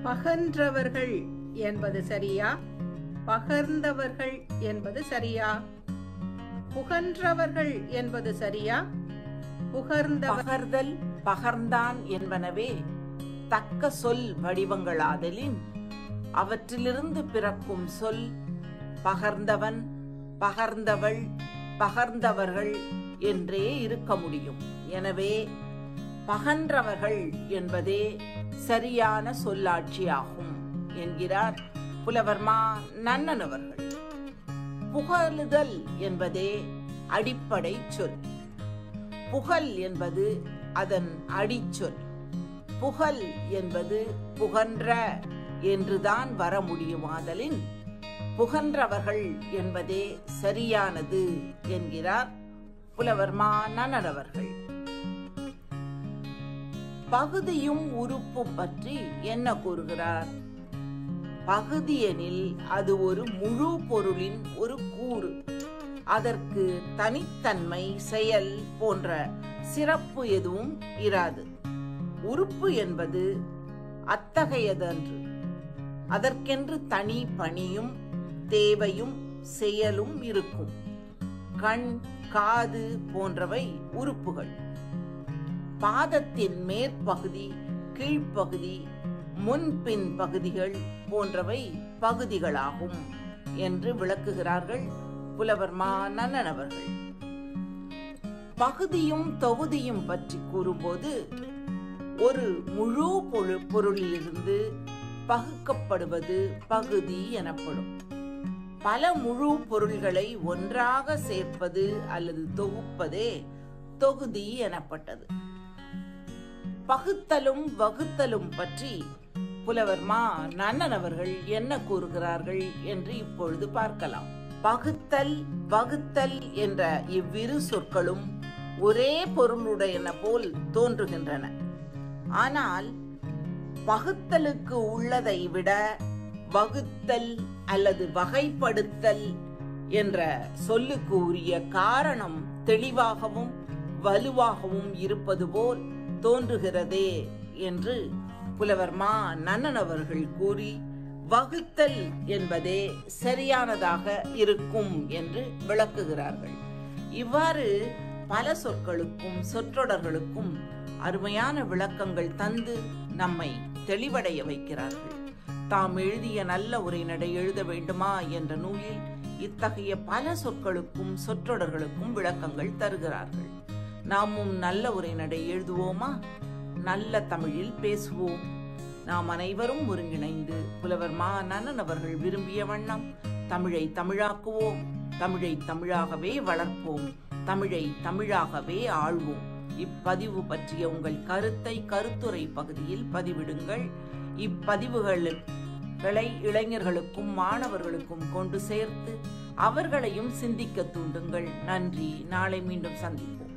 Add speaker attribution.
Speaker 1: பகன்றவர்கள் என்பது சரியா பகர்ந்தவர்கள் என்பது சரியா புகன்றவர்கள் என்பது சரியா புகர்ந்தவர்
Speaker 2: பகர்தல் பகர்ந்தான் என்பனவே தக்க சொல் வடிவங்களாதலின் அவற்றிலிருந்து பிறக்கும் சொல் பகர்ந்தவன் பகர்ந்தவள் பகர்ந்தவர்கள் என்றே இருக்க முடியும் எனவே பகன்றவர்கள் என்பதே சரியான சொல்லாட்சியாகும் என்கிறார் புலவர் மா நன்னன் அவர்கள் புகழுதல் என்பதே அடிப்படை சொல் புகழ் என்பது அதன் அடிச்சொல் புகழ் என்பது புகன்ற என்றுதான் வர முடியுமாதலின் புகன்றவர்கள் என்பதே சரியானது என்கிறார் புலவர் மா நன்னன் அவர்கள் பகுதியும் உறுப்பும் பற்றி என்ன கூறுகிறார் பகுதி எனில் அது ஒரு முழு பொருளின் ஒரு கூறு அதற்கு தனித்தன்மை செயல் போன்ற சிறப்பு எதுவும் இராது உறுப்பு என்பது அத்தகையதன்று அதற்கென்று தனி பணியும் தேவையும் செயலும் இருக்கும் கண் காது போன்றவை உறுப்புகள் பாதத்தின் மேற்பகுதி கீழ்ப்பகுதி முன்பின் பகுதிகள் போன்றவை பகுதிகளாகும் என்று விளக்குகிறார்கள் புலவர் மா நன்னன் அவர்கள் பகுதியும் தொகுதியும் பற்றி கூறும்போது ஒரு முழு பொரு பொருளிலிருந்து பகுக்கப்படுவது பகுதி எனப்படும் பல முழு பொருள்களை ஒன்றாக சேர்ப்பது அல்லது தொகுப்பதே தொகுதி எனப்பட்டது பகுத்தலும் வகுத்தலும் பற்றி புலவர் மா நன்னன் அவர்கள் என்ன கூறுகிறார்கள் என்று இப்பொழுது பார்க்கலாம் பகுத்தல் வகுத்தல் என்ற இவ்விரு சொற்களும் ஒரே பொருளுடையன போல் தோன்றுகின்றன ஆனால் பகுத்தலுக்கு உள்ளதை விட வகுத்தல் அல்லது வகைப்படுத்தல் என்ற சொல்லுக்கு உரிய காரணம் தெளிவாகவும் வலுவாகவும் இருப்பது போல் தோன்றுகிறதே என்று புலவர் மா நன்னன் அவர்கள் கூறி வகுத்தல் என்பதே சரியானதாக இருக்கும் என்று விளக்குகிறார்கள் இவ்வாறு பல சொற்களுக்கும் சொற்றொடர்களுக்கும் அருமையான விளக்கங்கள் தந்து நம்மை தெளிவடைய வைக்கிறார்கள் தாம் எழுதிய நல்ல உரைநடை எழுத வேண்டுமா என்ற நூலில் இத்தகைய பல சொற்களுக்கும் சொற்றொடர்களுக்கும் விளக்கங்கள் தருகிறார்கள் நாமும் நல்ல உரைநடை எழுதுவோமா நல்ல தமிழில் பேசுவோம் நாம் அனைவரும் ஒருங்கிணைந்து புலவர் மா நன்னன் அவர்கள் விரும்பிய வண்ணம் தமிழை தமிழாக்குவோம் தமிழை தமிழாகவே வளர்ப்போம் தமிழை தமிழாகவே ஆள்வோம் இப்பதிவு பற்றிய உங்கள் கருத்தை கருத்துரை பகுதியில் பதிவிடுங்கள் இப்பதிவுகளை இளைஞர்களுக்கும் மாணவர்களுக்கும் கொண்டு சேர்த்து அவர்களையும் சிந்திக்க தூண்டுங்கள் நன்றி நாளை மீண்டும் சந்திப்போம்